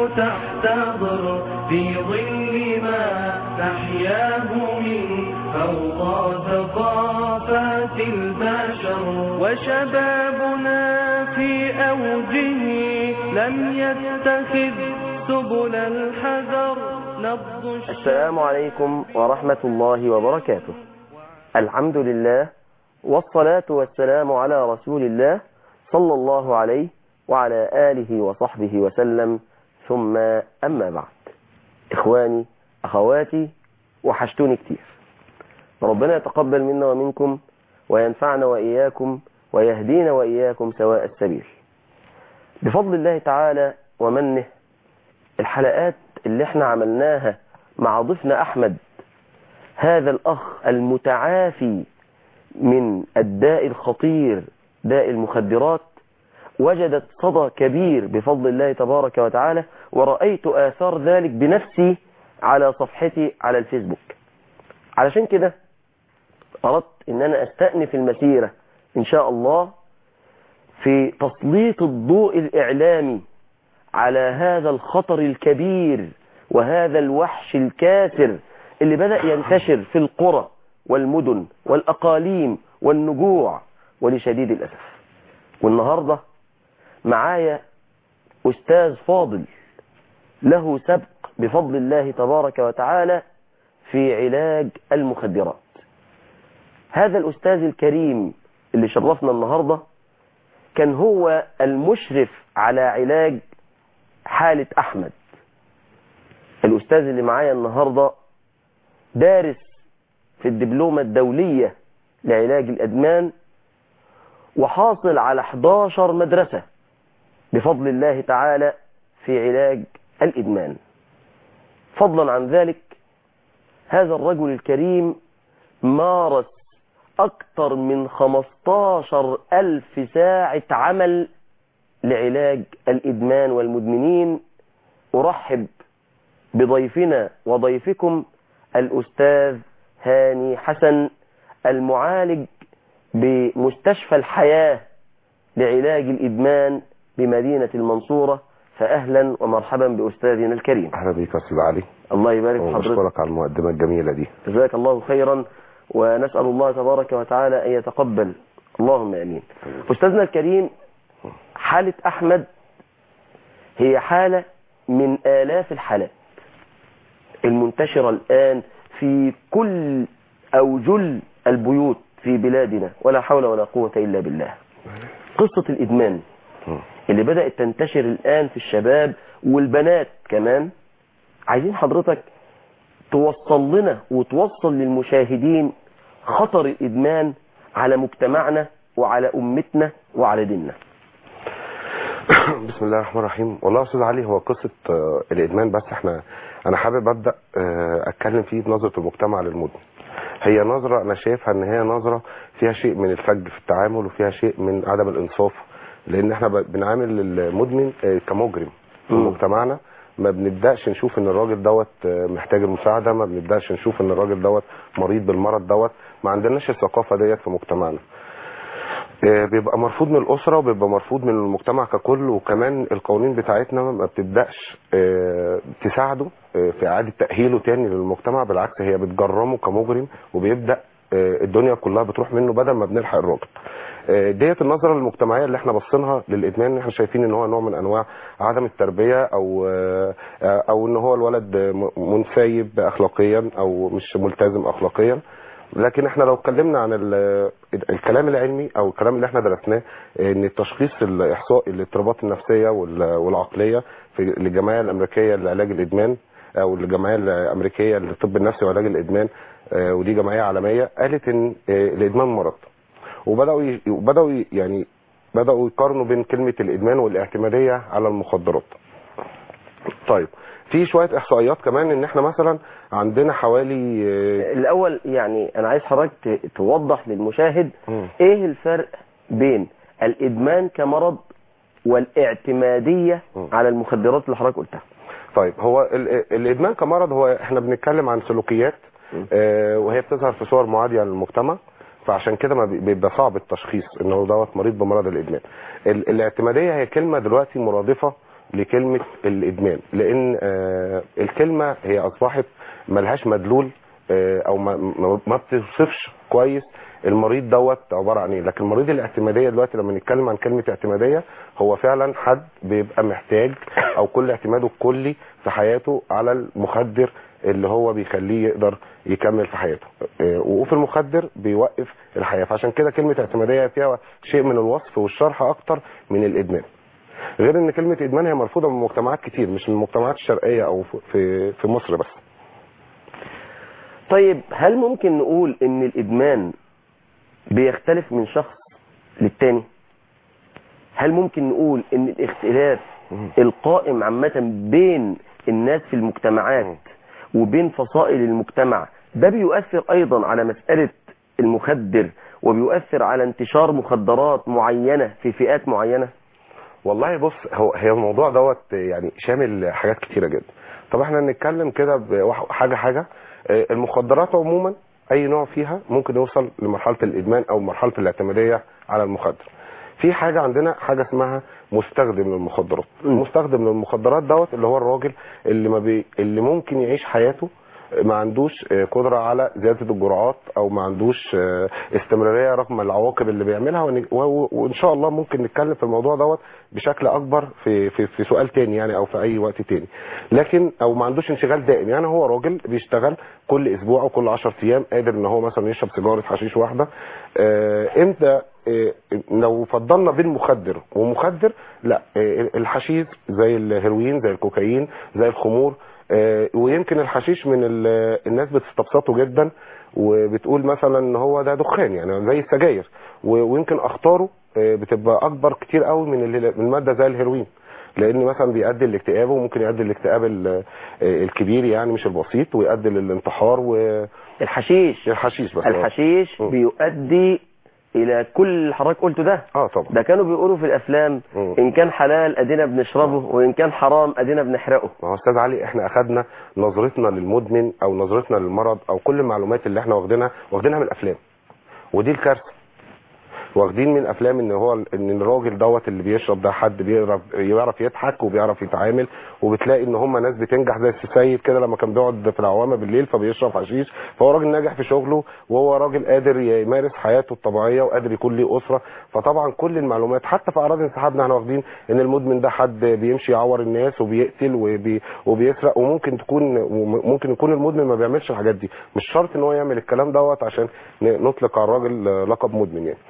تحتضر في ظل ما تحياه من فوضى ثقافات البشر وشبابنا في أوجه لم يتخذ سبل الحذر نبض السلام عليكم ورحمة الله وبركاته الحمد لله والصلاة والسلام على رسول الله صلى الله عليه وعلى آله وصحبه وسلم ثم أما بعد إخواني أخواتي وحشتوني كتير ربنا يتقبل منا ومنكم وينفعنا وإياكم ويهدينا وإياكم سواء السبيل بفضل الله تعالى ومنه الحلقات اللي احنا عملناها مع ضيفنا أحمد هذا الأخ المتعافي من الداء الخطير داء المخدرات وجدت صدى كبير بفضل الله تبارك وتعالى ورأيت آثار ذلك بنفسي على صفحتي على الفيسبوك علشان كده أردت أن أنا أستأنف المسيرة إن شاء الله في تسليط الضوء الإعلامي على هذا الخطر الكبير وهذا الوحش الكاسر اللي بدأ ينتشر في القرى والمدن والأقاليم والنجوع ولشديد الأسف والنهاردة معايا أستاذ فاضل له سبق بفضل الله تبارك وتعالى في علاج المخدرات هذا الأستاذ الكريم اللي شرفنا النهاردة كان هو المشرف على علاج حالة أحمد الأستاذ اللي معايا النهاردة دارس في الدبلومة الدولية لعلاج الأدمان وحاصل على 11 مدرسة بفضل الله تعالى في علاج الإدمان فضلا عن ذلك هذا الرجل الكريم مارس أكثر من 15 ألف ساعة عمل لعلاج الإدمان والمدمنين أرحب بضيفنا وضيفكم الأستاذ هاني حسن المعالج بمستشفى الحياة لعلاج الإدمان بمدينة المنصورة فأهلا ومرحبا بأستاذنا الكريم اهلا بيك يا استاذ علي الله يبارك في حضرتك وبشكرك على المقدمه الجميله دي جزاك الله خيرا ونسأل الله تبارك وتعالى أن يتقبل اللهم أمين أستاذنا الكريم حالة أحمد هي حالة من آلاف الحالات المنتشرة الآن في كل أو جل البيوت في بلادنا ولا حول ولا قوة إلا بالله قصة الإدمان اللي بدأت تنتشر الآن في الشباب والبنات كمان عايزين حضرتك توصل لنا وتوصل للمشاهدين خطر الإدمان على مجتمعنا وعلى أمتنا وعلى ديننا بسم الله الرحمن الرحيم والله يا استاذ علي هو قصه آه، الادمان بس احنا انا حابب ابدا آه، اتكلم فيه بنظره المجتمع للمدمن هي نظره انا شايفها ان هي نظره فيها شيء من الفج في التعامل وفيها شيء من عدم الانصاف لان احنا ب- بنعامل المدمن آه، كمجرم في مم. مجتمعنا ما بنبداش نشوف ان الراجل دوت آه، محتاج المساعده ما بنبداش نشوف ان الراجل دوت مريض بالمرض دوت ما عندناش الثقافه ديت في مجتمعنا آه، بيبقى مرفوض من الأسرة وبيبقى مرفوض من المجتمع ككل وكمان القوانين بتاعتنا ما بتبدأش آه، تساعده آه، في إعادة تأهيله تاني للمجتمع بالعكس هي بتجرمه كمجرم وبيبدأ آه، الدنيا كلها بتروح منه بدل ما بنلحق الراجل آه، ديت النظرة المجتمعية اللي احنا بصينها للإدمان احنا شايفين ان هو نوع من أنواع عدم التربية أو آه، آه، أو ان هو الولد آه، م- منسيب أخلاقيا أو مش ملتزم أخلاقيا لكن احنا لو اتكلمنا عن ال- الكلام العلمي او الكلام اللي احنا درسناه ان التشخيص الاحصائي للاضطرابات النفسيه وال- والعقليه في الجمعيه الامريكيه لعلاج الادمان او الجمعيه الامريكيه للطب النفسي وعلاج الادمان آه، ودي جمعيه عالميه قالت ان آه، الادمان مرض وبداوا ي- وبداوا ي- يعني بداوا يقارنوا بين كلمه الادمان والاعتماديه على المخدرات طيب في شويه احصائيات كمان ان احنا مثلا عندنا حوالي آه، الأول يعني أنا عايز حضرتك ت- توضح للمشاهد مم. إيه الفرق بين الإدمان كمرض والاعتمادية مم. على المخدرات اللي حضرتك قلتها طيب هو ال- الادمان كمرض هو احنا بنتكلم عن سلوكيات مم. آه، وهي بتظهر في صور معاديه للمجتمع فعشان كده ما بي- بيبقى صعب التشخيص انه دوت مريض بمرض الادمان ال- الاعتماديه هي كلمه دلوقتي مرادفه لكلمه الادمان لان آه، الكلمه هي اصبحت ملهاش مدلول آه، او ما, ما- ما بتوصفش كويس المريض دوت عباره عن ايه لكن المريض الاعتماديه دلوقتي لما نتكلم عن كلمه اعتماديه هو فعلا حد بيبقى محتاج او كل اعتماده الكلي في حياته على المخدر اللي هو بيخليه يقدر يكمل في حياته آه، وقوف المخدر بيوقف الحياه فعشان كده كلمه اعتماديه فيها شيء من الوصف والشرح اكتر من الادمان غير ان كلمه ادمان هي مرفوضه من مجتمعات كتير مش من المجتمعات الشرقيه او في في مصر بس طيب هل ممكن نقول ان الادمان بيختلف من شخص للتاني هل ممكن نقول ان الاختلاف القائم عامة بين الناس في المجتمعات وبين فصائل المجتمع ده بيؤثر ايضا على مسألة المخدر وبيؤثر على انتشار مخدرات معينة في فئات معينة والله بص هو هي الموضوع دوت يعني شامل حاجات كتيره جدا طب احنا نتكلم كده بواح- حاجه حاجه آه، المخدرات عموما اي نوع فيها ممكن يوصل لمرحله الادمان او مرحله الاعتماديه على المخدر في حاجه عندنا حاجه اسمها مستخدم للمخدرات مم. مستخدم للمخدرات دوت اللي هو الراجل اللي ما بي اللي ممكن يعيش حياته ما عندوش آه، قدرة على زيادة الجرعات او ما عندوش آه، استمرارية رغم العواقب اللي بيعملها ون- و- و- وان شاء الله ممكن نتكلم في الموضوع دوت بشكل اكبر في في في سؤال تاني يعني او في اي وقت تاني لكن او ما عندوش انشغال دائم يعني هو راجل بيشتغل كل اسبوع او كل 10 ايام قادر ان هو مثلا يشرب سيجاره حشيش واحده آه، امتى آه، لو فضلنا بين مخدر ومخدر لا آه، الحشيش زي الهيروين زي الكوكايين زي الخمور آه، ويمكن الحشيش من ال- الناس بتستبسطه جدا وبتقول مثلا ان هو ده دخان يعني زي السجاير و- ويمكن اخطاره آه، بتبقى اكبر كتير قوي من ال- من ماده زي الهيروين لان مثلا بيؤدي للاكتئاب وممكن يؤدي للاكتئاب ال- آه، الكبير يعني مش البسيط ويؤدي للانتحار الحشيش والحشيش بس الحشيش مم. بيؤدي الى كل اللي حضرتك قلته ده اه طبعا ده كانوا بيقولوا في الافلام مم. ان كان حلال ادينا بنشربه وان كان حرام ادينا بنحرقه ما هو استاذ علي احنا اخدنا نظرتنا للمدمن او نظرتنا للمرض او كل المعلومات اللي احنا واخدينها واخدينها من الافلام ودي الكارثه واخدين من افلام ان هو ان الراجل دوت اللي بيشرب ده حد بيعرف يعرف يضحك وبيعرف يتعامل وبتلاقي ان هم ناس بتنجح زي السيد كده لما كان بيقعد في العوامه بالليل فبيشرب حشيش فهو راجل ناجح في شغله وهو راجل قادر يمارس حياته الطبيعيه وقادر يكون ليه اسره فطبعا كل المعلومات حتى في اعراض انسحابنا احنا واخدين ان المدمن ده حد بيمشي يعور الناس وبيقتل وبي وبيسرق وممكن تكون وممكن يكون المدمن ما بيعملش الحاجات دي مش شرط ان هو يعمل الكلام دوت عشان ن- نطلق على الراجل لقب مدمن يعني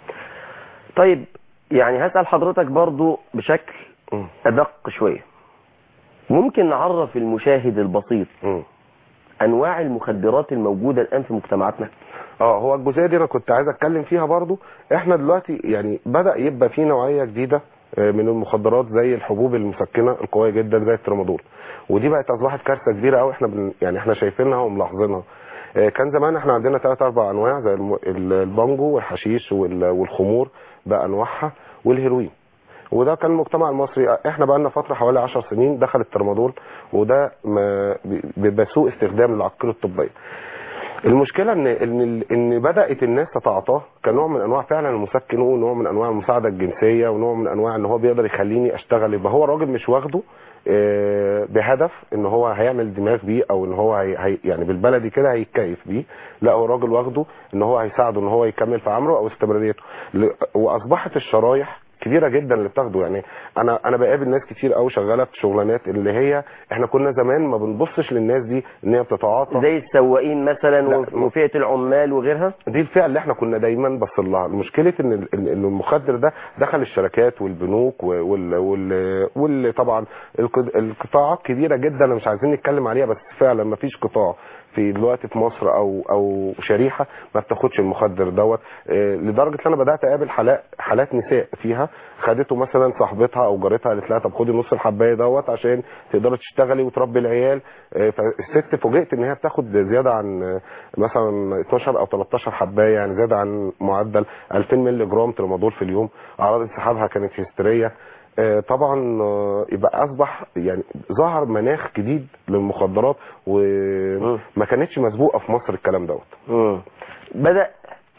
طيب يعني هسأل حضرتك برضو بشكل مم. أدق شوية ممكن نعرف المشاهد البسيط مم. أنواع المخدرات الموجودة الآن في مجتمعاتنا اه هو الجزئيه دي انا كنت عايز اتكلم فيها برضو احنا دلوقتي يعني بدا يبقى في نوعيه جديده آه، من المخدرات زي الحبوب المسكنه القويه جدا زي الترامادول ودي بقت اصبحت كارثه كبيره قوي احنا بن يعني احنا شايفينها وملاحظينها آه، كان زمان احنا عندنا ثلاث اربع انواع زي الم- ال- البانجو والحشيش وال- والخمور بانواعها والهيروين وده كان المجتمع المصري احنا بقى لنا فتره حوالي 10 سنين دخل الترامادول وده ما بيبقى سوء استخدام للعقير الطبيه المشكله ان ان ان بدات الناس تتعاطاه كنوع من انواع فعلا المسكن ونوع من انواع المساعده الجنسيه ونوع من انواع ان هو بيقدر يخليني اشتغل يبقى هو الراجل مش واخده آه، بهدف ان هو هيعمل دماغ بيه او ان هو هي هي يعني بالبلدي كده هيتكيف بيه لا هو الراجل واخده ان هو هيساعده ان هو يكمل في عمره او استمراريته ل- واصبحت الشرايح كبيره جدا اللي بتاخده يعني انا انا بقابل ناس كتير قوي شغاله في شغلانات اللي هي احنا كنا زمان ما بنبصش للناس دي ان هي بتتعاطى زي السواقين مثلا لا، وف- ما- وفئة العمال وغيرها دي الفئه اللي احنا كنا دايما بص لها مشكله ان ال- ان إن المخدر ده دخل الشركات والبنوك و- وال وال, وال طبعا الق- القطاعات كبيره جدا أنا مش عايزين نتكلم عليها بس فعلا ما فيش قطاع في دلوقتي في مصر او او شريحه ما بتاخدش المخدر دوت آه، لدرجه ان انا بدات اقابل حالات حالات نساء فيها خدته مثلا صاحبتها او جارتها قالت لها طب خدي نص الحبايه دوت عشان تقدري تشتغلي وتربي العيال آه، فالست فوجئت ان هي بتاخد زياده عن آه، مثلا 12 او 13 حبايه يعني زياده عن معدل 2000 مللي جرام ترامادول في اليوم اعراض انسحابها كانت هستيريه آه، طبعا آه، يبقى اصبح يعني ظهر مناخ جديد للمخدرات وما كانتش مسبوقه في مصر الكلام دوت مم. بدأ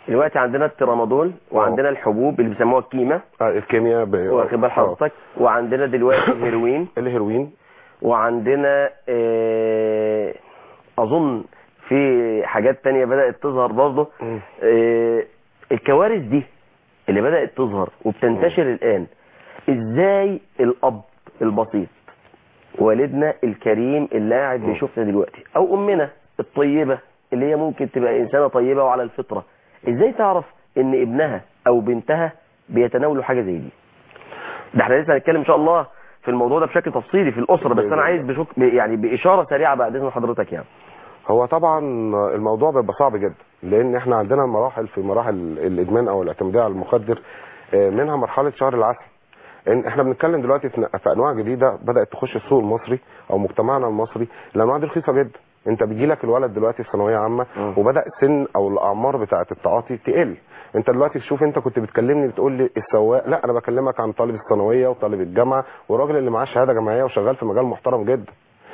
دلوقتي عندنا الترامادول وعندنا الحبوب اللي بيسموها الكيمة آه الكيمياء ب... واخد بال آه. حضرتك وعندنا دلوقتي الهيروين الهيروين وعندنا آه، اظن في حاجات تانية بدأت تظهر برضه مم. آه، الكوارث دي اللي بدأت تظهر وبتنتشر الآن ازاي الأب البسيط والدنا الكريم اللي قاعد مم. بيشوفنا دلوقتي او امنا الطيبة اللي هي ممكن تبقى انسانة طيبة وعلى الفطرة ازاي تعرف ان ابنها او بنتها بيتناولوا حاجة زي دي ده احنا لسه هنتكلم ان شاء الله في الموضوع ده بشكل تفصيلي في الاسرة بس انا عايز بشك... يعني باشارة سريعة بعد اذن حضرتك يعني هو طبعا الموضوع بيبقى صعب جدا لان احنا عندنا مراحل في مراحل الادمان او الاعتماديه على المخدر آه، منها مرحله شهر العسل ان احنا بنتكلم دلوقتي في في انواع جديده بدات تخش السوق المصري او مجتمعنا المصري الانواع دي رخيصه جدا انت بيجي لك الولد دلوقتي في ثانويه عامه مم. وبدا السن او الاعمار بتاعه التعاطي تقل انت دلوقتي تشوف انت كنت بتكلمني بتقول لي السواق لا انا بكلمك عن طالب الثانويه وطالب الجامعه والراجل اللي معاه شهاده جامعيه وشغال في مجال محترم جدا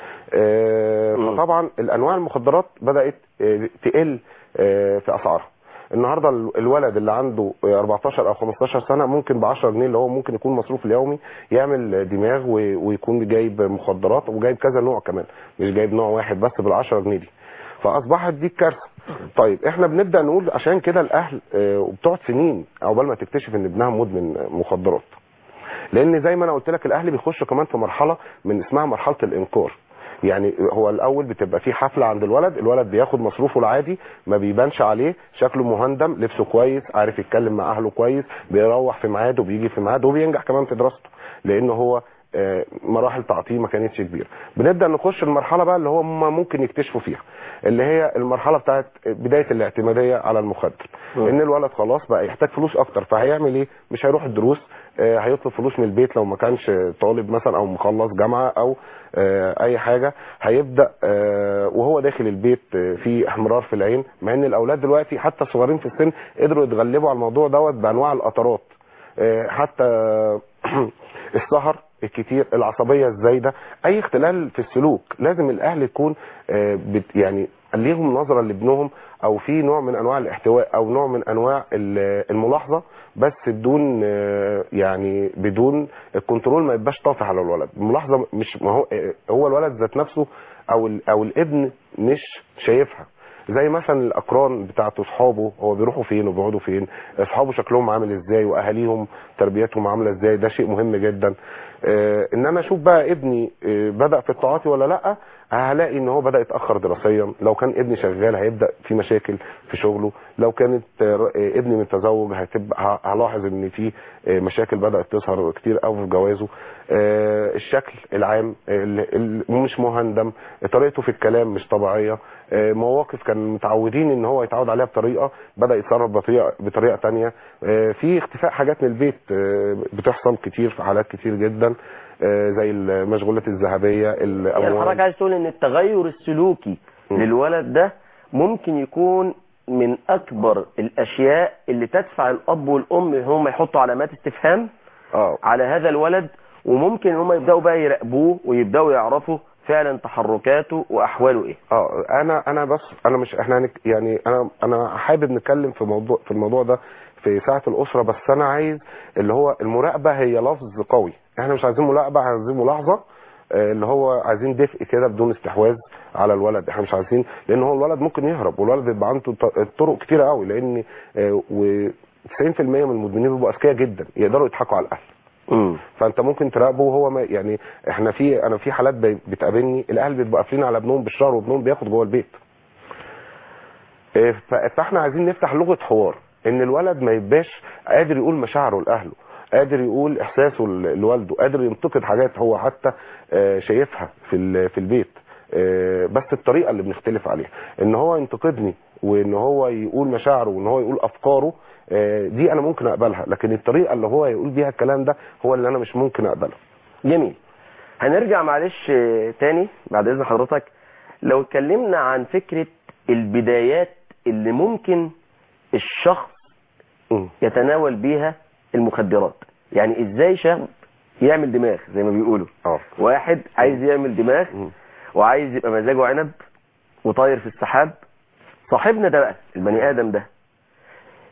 آه، مم. فطبعا الانواع المخدرات بدات آه، تقل آه، في اسعارها النهارده ال- الولد اللي عنده آه، 14 او 15 سنه ممكن ب 10 جنيه اللي هو ممكن يكون مصروف اليومي يعمل دماغ و- ويكون جايب مخدرات وجايب كذا نوع كمان مش جايب نوع واحد بس بال 10 جنيه دي فاصبحت دي الكارثه طيب احنا بنبدا نقول عشان كده الاهل آه، وبتقعد سنين عقبال ما تكتشف ان ابنها مدمن مخدرات لان زي ما انا قلت لك الاهل بيخشوا كمان في مرحله من اسمها مرحله الانكار يعني هو الاول بتبقى في حفله عند الولد الولد بياخد مصروفه العادي ما بيبانش عليه شكله مهندم لبسه كويس عارف يتكلم مع اهله كويس بيروح في ميعاده وبيجي في ميعاده وبينجح كمان في دراسته لان هو آه، مراحل تعطيه ما كانتش كبيره بنبدا نخش المرحله بقى اللي هو هم ممكن يكتشفوا فيها اللي هي المرحله بتاعت بدايه الاعتماديه على المخدر مم. ان الولد خلاص بقى يحتاج فلوس اكتر فهيعمل ايه مش هيروح الدروس آه، هيطلب فلوس من البيت لو ما كانش طالب مثلا او مخلص جامعه او آه، اي حاجه هيبدا آه، وهو داخل البيت آه، في احمرار في العين مع ان الاولاد دلوقتي حتى الصغيرين في السن قدروا يتغلبوا على الموضوع دوت بانواع القطرات آه، حتى السهر الكتير العصبيه الزايده اي اختلال في السلوك لازم الاهل يكون آه، بت يعني ليهم نظره لابنهم او في نوع من انواع الاحتواء او نوع من انواع ال- الملاحظه بس بدون آه، يعني بدون الكنترول ما يبقاش طافح على الولد الملاحظه مش ما هو آه، هو الولد ذات نفسه او ال- او الابن مش شايفها زي مثلا الاقران بتاعته اصحابه هو بيروحوا فين وبيقعدوا فين اصحابه شكلهم عامل ازاي واهاليهم تربيتهم عامله ازاي ده شيء مهم جدا آه ان انا اشوف بقى ابني آه بدا في التعاطي ولا لا هلاقي ان هو بدا يتاخر دراسيا لو كان ابني شغال هيبدا في مشاكل في شغله لو كانت آه آه، ابني متزوج هتبقى ه- هلاحظ ان في آه مشاكل بدات تظهر كتير قوي في جوازه آه الشكل العام ال- ال- مش مهندم طريقته في الكلام مش طبيعيه آه، مواقف كان متعودين ان هو يتعود عليها بطريقه بدا يتصرف بطريقه بطريقه تانية آه، في اختفاء حاجات من البيت آه، بتحصل كتير في حالات كتير جدا آه، زي المشغولات الذهبيه يعني حضرتك الاموال عايز تقول ان التغير السلوكي مم. للولد ده ممكن يكون من اكبر الاشياء اللي تدفع الاب والام ان هم يحطوا علامات استفهام اه على هذا الولد وممكن ان هم يبداوا بقى يراقبوه ويبداوا يعرفوا فعلا تحركاته واحواله ايه اه انا انا بس انا مش احنا هنك يعني انا انا حابب نتكلم في موضوع في الموضوع ده في ساعه الاسره بس انا عايز اللي هو المراقبه هي لفظ قوي احنا مش عايزين مراقبه عايزين ملاحظه آه، اللي هو عايزين دفء كده بدون استحواذ على الولد احنا مش عايزين لان هو الولد ممكن يهرب والولد يبقى عنده ط- طرق كتيره قوي لان آه، و 90% من المدمنين بيبقوا اذكياء جدا يقدروا يضحكوا على الاهل امم فانت ممكن تراقبه وهو ما يعني احنا في انا في حالات بي- بتقابلني الاهل بيبقوا قافلين على ابنهم بالشهر وابنهم بياخد جوه البيت إيه، ف- فاحنا عايزين نفتح لغه حوار ان الولد ما يبقاش قادر يقول مشاعره لاهله قادر يقول احساسه ل- لوالده قادر ينتقد حاجات هو حتى آه، شايفها في ال- في البيت آه، بس الطريقه اللي بنختلف عليها ان هو ينتقدني وان هو يقول مشاعره وان هو يقول افكاره آه، دي انا ممكن اقبلها لكن الطريقه اللي هو يقول بيها الكلام ده هو اللي انا مش ممكن اقبلها جميل هنرجع معلش آه، تاني بعد اذن حضرتك لو اتكلمنا عن فكرة البدايات اللي ممكن الشخص مم. يتناول بيها المخدرات يعني ازاي شاب يعمل دماغ زي ما بيقولوا اه واحد عايز يعمل دماغ مم. وعايز يبقى مزاجه عنب وطاير في السحاب صاحبنا ده بقى البني ادم ده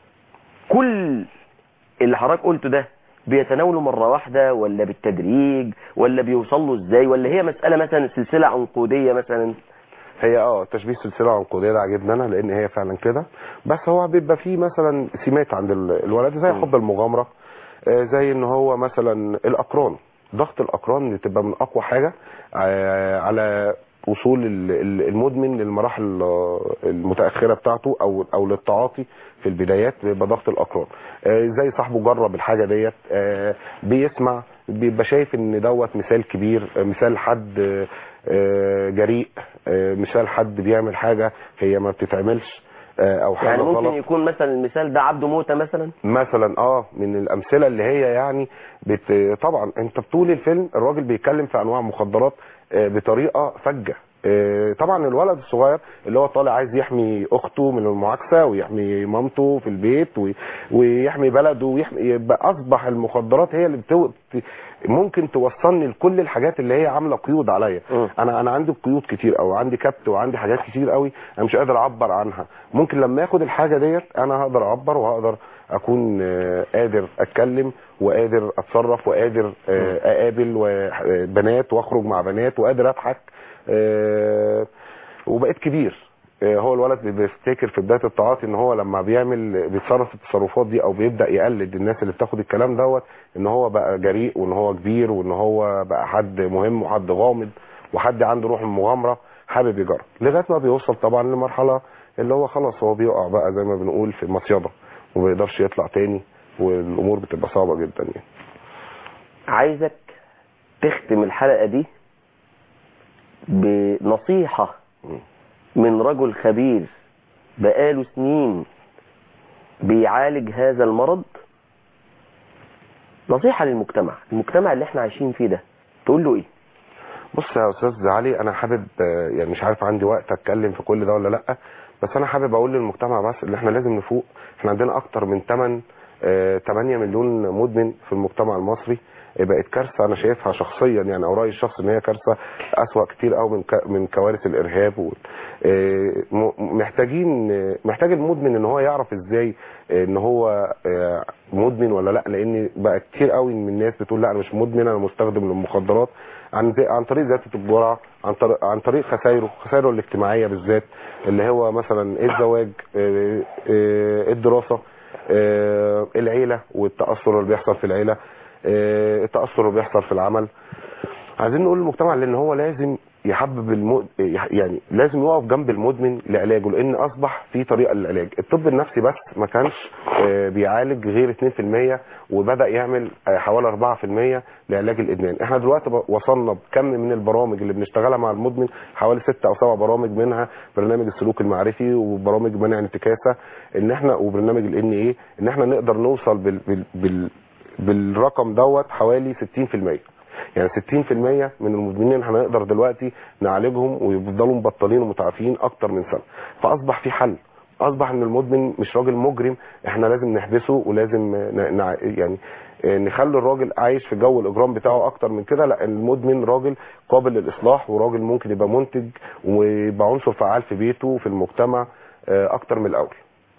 كل اللي حضرتك قلته ده بيتناولوا مرة واحدة ولا بالتدريج ولا بيوصلوا ازاي ولا هي مسألة مثلا سلسلة عنقودية مثلا هي اه تشبيه سلسله عنقوديه ده عاجبني انا لان هي فعلا كده بس هو بيبقى فيه مثلا سمات عند ال- الولد زي م. حب المغامره آه، زي ان هو مثلا الاقران ضغط الاقران بتبقى من اقوى حاجه آه، على وصول ال- ال- المدمن للمراحل آه، المتاخره بتاعته او او للتعاطي في البدايات بيبقى ضغط الاقران آه، زي صاحبه جرب الحاجه ديت آه، بيسمع بيبقى شايف ان دوت مثال كبير آه، مثال حد آه، آه، جريء آه، مثال حد بيعمل حاجه هي ما بتتعملش آه، او حاجه يعني ممكن غلط يكون مثلا المثال ده عبده موتة مثلا مثلا اه من الامثله اللي هي يعني بت... طبعا انت بطول الفيلم الراجل بيتكلم في انواع مخدرات آه، بطريقه فجه آه، طبعا الولد الصغير اللي هو طالع عايز يحمي اخته من المعاكسه ويحمي مامته في البيت وي- ويحمي بلده ويحمي يبقى اصبح المخدرات هي اللي بتو... ت- ممكن توصلني لكل الحاجات اللي هي عامله قيود عليا مم. انا انا عندي قيود كتير او عندي كبت وعندي حاجات كتير قوي انا مش قادر اعبر عنها ممكن لما اخد الحاجه ديت انا هقدر اعبر وهقدر اكون آه، قادر اتكلم وقادر اتصرف وقادر آه، اقابل و- بنات واخرج مع بنات وقادر اضحك آه، وبقيت كبير آه، هو الولد بيفتكر في بدايه التعاطي ان هو لما بيعمل بيتصرف التصرفات دي او بيبدا يقلد الناس اللي بتاخد الكلام دوت ان هو بقى جريء وان هو كبير وان هو بقى حد مهم وحد غامض وحد عنده روح المغامره حابب يجرب لغايه ما بيوصل طبعا لمرحله اللي هو خلاص هو بيقع بقى زي ما بنقول في مصيده وما بيقدرش يطلع تاني والامور بتبقى صعبه جدا يعني عايزك تختم الحلقة دي بنصيحة من رجل خبير بقاله سنين بيعالج هذا المرض نصيحة للمجتمع المجتمع اللي احنا عايشين فيه ده تقول له ايه بص يا استاذ علي انا حابب آه، يعني مش عارف عندي وقت اتكلم في كل ده ولا لا بس انا حابب اقول للمجتمع بس ان احنا لازم نفوق احنا عندنا اكتر من 8 آه، 8 مليون مدمن في المجتمع المصري آه، بقت كارثه انا شايفها شخصيا يعني او رايي الشخصي ان هي كارثه اسوا كتير قوي من ك- من كوارث الارهاب وال- آه، م- محتاجين آه، محتاج المدمن ان هو يعرف ازاي آه، ان هو آه، مدمن ولا لا لان بقى كتير قوي من الناس بتقول لا انا مش مدمن انا مستخدم للمخدرات عن عن طريق زياده الجرعه عن طريق عن طريق خسائره خسائره الاجتماعيه بالذات اللي هو مثلا الزواج آه، آه، الدراسه آه، العيله والتاثر اللي بيحصل في العيله آه، التاثر اللي بيحصل في العمل عايزين نقول للمجتمع لان هو لازم يحبب الم... يعني لازم يقف جنب المدمن لعلاجه لان اصبح في طريقه للعلاج الطب النفسي بس ما كانش آه، بيعالج غير 2% وبدا يعمل آه، حوالي 4% لعلاج الادمان احنا دلوقتي ب- وصلنا بكم من البرامج اللي بنشتغلها مع المدمن حوالي 6 او 7 برامج منها برنامج السلوك المعرفي وبرامج منع الانتكاسه ان احنا وبرنامج الان ايه ان احنا نقدر نوصل بال... بال... بال... بالرقم دوت حوالي 60% يعني 60% من المدمنين هنقدر دلوقتي نعالجهم ويفضلوا مبطلين ومتعافين اكتر من سنه فاصبح في حل اصبح ان المدمن مش راجل مجرم احنا لازم نحبسه ولازم ن... ن... يعني نخلي الراجل عايش في جو الاجرام بتاعه اكتر من كده لا المدمن راجل قابل للاصلاح وراجل ممكن يبقى منتج ويبقى عنصر فعال في بيته وفي المجتمع آه، اكتر من الاول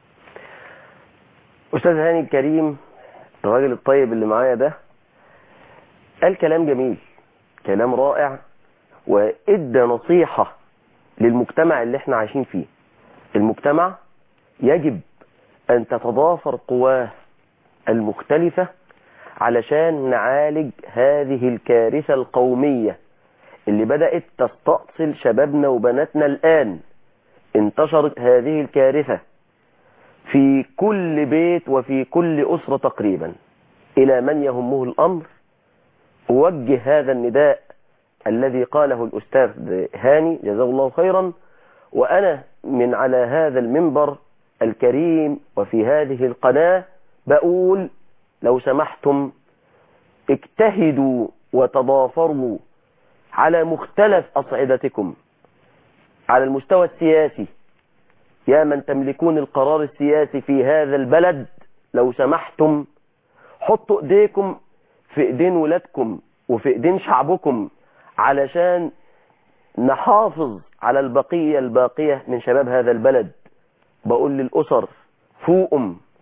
استاذ هاني الكريم الراجل الطيب اللي معايا ده قال كلام جميل كلام رائع وادى نصيحة للمجتمع اللي احنا عايشين فيه المجتمع يجب ان تتضافر قواه المختلفة علشان نعالج هذه الكارثة القومية اللي بدأت تستأصل شبابنا وبناتنا الآن انتشرت هذه الكارثة في كل بيت وفي كل أسرة تقريبا إلى من يهمه الأمر أوجه هذا النداء الذي قاله الأستاذ هاني جزاه الله خيرا وأنا من على هذا المنبر الكريم وفي هذه القناة بقول لو سمحتم اجتهدوا وتضافروا على مختلف أصعدتكم على المستوى السياسي يا من تملكون القرار السياسي في هذا البلد لو سمحتم حطوا ايديكم في ايدين ولادكم وفي ايدين شعبكم علشان نحافظ على البقية الباقية من شباب هذا البلد بقول للأسر فوقم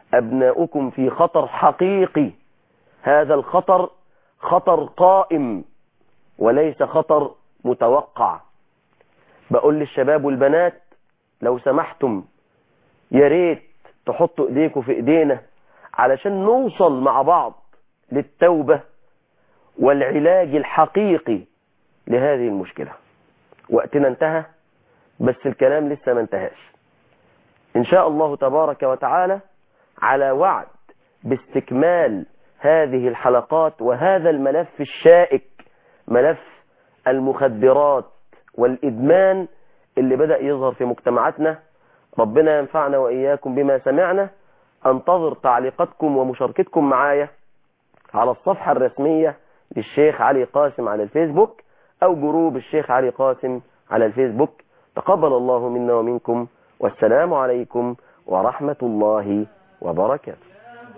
أبناؤكم في خطر حقيقي هذا الخطر خطر قائم وليس خطر متوقع بقول للشباب والبنات لو سمحتم يا ريت تحطوا ايديكم في ايدينا علشان نوصل مع بعض للتوبة والعلاج الحقيقي لهذه المشكلة وقتنا انتهى بس الكلام لسه ما انتهاش ان شاء الله تبارك وتعالى على وعد باستكمال هذه الحلقات وهذا الملف الشائك ملف المخدرات والإدمان اللي بدأ يظهر في مجتمعاتنا ربنا ينفعنا وإياكم بما سمعنا انتظر تعليقاتكم ومشاركتكم معايا على الصفحة الرسمية للشيخ علي قاسم على الفيسبوك أو جروب الشيخ علي قاسم على الفيسبوك تقبل الله منا ومنكم والسلام عليكم ورحمة الله وبركاته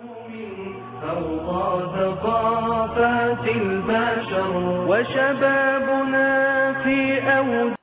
فوق ثقافات البشر وشبابنا في أود